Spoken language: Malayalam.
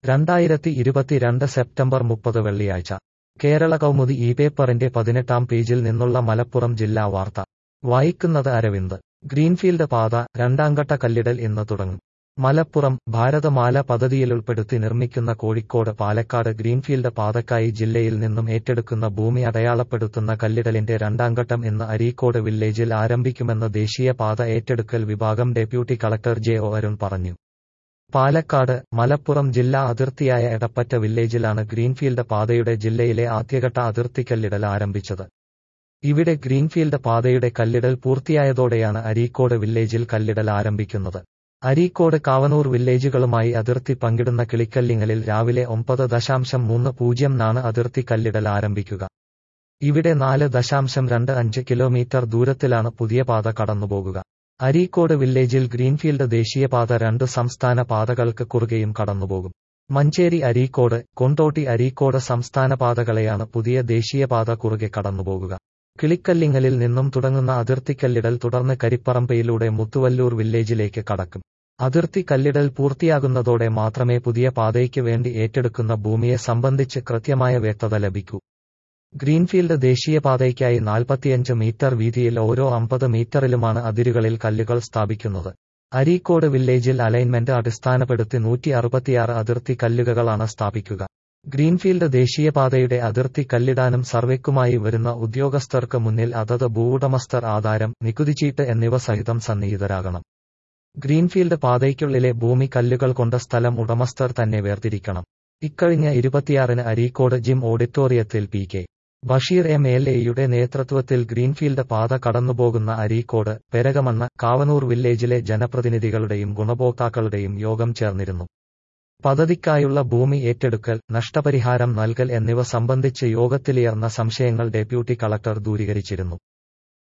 രണ്ടായിരത്തി ഇരുപത്തിരണ്ട് സെപ്റ്റംബർ മുപ്പത് വെള്ളിയാഴ്ച കേരള കൗമുദി ഈ പേപ്പറിന്റെ പതിനെട്ടാം പേജിൽ നിന്നുള്ള മലപ്പുറം ജില്ലാ വാർത്ത വായിക്കുന്നത് അരവിന്ദ് ഗ്രീൻഫീൽഡ് പാത രണ്ടാംഘട്ട കല്ലിടൽ ഇന്ന് തുടങ്ങും മലപ്പുറം ഭാരതമാല പദ്ധതിയിലുൾപ്പെടുത്തി നിർമ്മിക്കുന്ന കോഴിക്കോട് പാലക്കാട് ഗ്രീൻഫീൽഡ് പാതക്കായി ജില്ലയിൽ നിന്നും ഏറ്റെടുക്കുന്ന ഭൂമി അടയാളപ്പെടുത്തുന്ന കല്ലിടലിന്റെ രണ്ടാംഘട്ടം ഇന്ന് അരീക്കോട് വില്ലേജിൽ ആരംഭിക്കുമെന്ന് ദേശീയ പാത ഏറ്റെടുക്കൽ വിഭാഗം deputy collector J O Arun പറഞ്ഞു പാലക്കാട് മലപ്പുറം ജില്ലാ അതിർത്തിയായ എടപ്പറ്റ വില്ലേജിലാണ് ഗ്രീൻഫീൽഡ് പാതയുടെ ജില്ലയിലെ ആദ്യഘട്ട അതിർത്തി കല്ലിടൽ ആരംഭിച്ചത് ഇവിടെ ഗ്രീൻഫീൽഡ് പാതയുടെ കല്ലിടൽ പൂർത്തിയായതോടെയാണ് അരീക്കോട് വില്ലേജിൽ കല്ലിടൽ ആരംഭിക്കുന്നത് അരീക്കോട് കാവനൂർ വില്ലേജുകളുമായി അതിർത്തി പങ്കിടുന്ന കിളിക്കല്ലിങ്ങലിൽ രാവിലെ ഒമ്പത് ദശാംശം മൂന്ന് പൂജ്യം നാണ് അതിർത്തി കല്ലിടൽ ആരംഭിക്കുക ഇവിടെ നാല് ദശാംശം രണ്ട് അഞ്ച് കിലോമീറ്റർ ദൂരത്തിലാണ് പുതിയ പാത കടന്നുപോകുക അരീക്കോട് വില്ലേജിൽ ഗ്രീൻഫീൽഡ് ദേശീയപാത രണ്ട് സംസ്ഥാന പാതകൾക്ക് കുറുകെയും കടന്നുപോകും മഞ്ചേരി അരീക്കോട് കൊണ്ടോട്ടി അരീക്കോട് സംസ്ഥാന പാതകളെയാണ് പുതിയ ദേശീയപാത കുറുകെ കടന്നുപോകുക കിളിക്കല്ലിങ്ങലിൽ നിന്നും തുടങ്ങുന്ന അതിർത്തി കല്ലിടൽ തുടർന്ന് കരിപ്പറമ്പയിലൂടെ മുത്തുവല്ലൂർ വില്ലേജിലേക്ക് കടക്കും അതിർത്തി കല്ലിടൽ പൂർത്തിയാകുന്നതോടെ മാത്രമേ പുതിയ പാതയ്ക്ക് വേണ്ടി ഏറ്റെടുക്കുന്ന ഭൂമിയെ സംബന്ധിച്ച് കൃത്യമായ വ്യക്തത ലഭിക്കൂ ഗ്രീൻഫീൽഡ് ദേശീയപാതയ്ക്കായി നാൽപ്പത്തിയഞ്ച് മീറ്റർ വീതിയിൽ ഓരോ അമ്പത് മീറ്ററിലുമാണ് അതിരുകളിൽ കല്ലുകൾ സ്ഥാപിക്കുന്നത് അരീക്കോട് വില്ലേജിൽ അലൈൻമെന്റ് അടിസ്ഥാനപ്പെടുത്തി നൂറ്റി അറുപത്തിയാറ് അതിർത്തി കല്ലുകളാണ് സ്ഥാപിക്കുക ഗ്രീൻഫീൽഡ് ദേശീയപാതയുടെ അതിർത്തി കല്ലിടാനും സർവേക്കുമായി വരുന്ന ഉദ്യോഗസ്ഥർക്ക് മുന്നിൽ അതത് ഭൂവുടമസ്ഥർ ആധാരം നികുതിച്ചീട്ട് എന്നിവ സഹിതം സന്നിഹിതരാകണം ഗ്രീൻഫീൽഡ് പാതയ്ക്കുള്ളിലെ ഭൂമി കല്ലുകൾ കൊണ്ട സ്ഥലം ഉടമസ്ഥർ തന്നെ വേർതിരിക്കണം ഇക്കഴിഞ്ഞ ഇരുപത്തിയാറിന് അരീക്കോട് ജിം ഓഡിറ്റോറിയത്തിൽ P K Basheer M L എയുടെ നേതൃത്വത്തിൽ ഗ്രീൻഫീൽഡ് പാത കടന്നുപോകുന്ന അരീക്കോട് പെരകമണ്ണ കാവനൂർ വില്ലേജിലെ ജനപ്രതിനിധികളുടെയും ഗുണഭോക്താക്കളുടെയും യോഗം ചേർന്നിരുന്നു പദ്ധതിക്കായുള്ള ഭൂമി ഏറ്റെടുക്കൽ നഷ്ടപരിഹാരം നൽകൽ എന്നിവ സംബന്ധിച്ച് യോഗത്തിലുയർന്ന സംശയങ്ങൾ ഡെപ്യൂട്ടി കളക്ടർ ദൂരീകരിച്ചിരുന്നു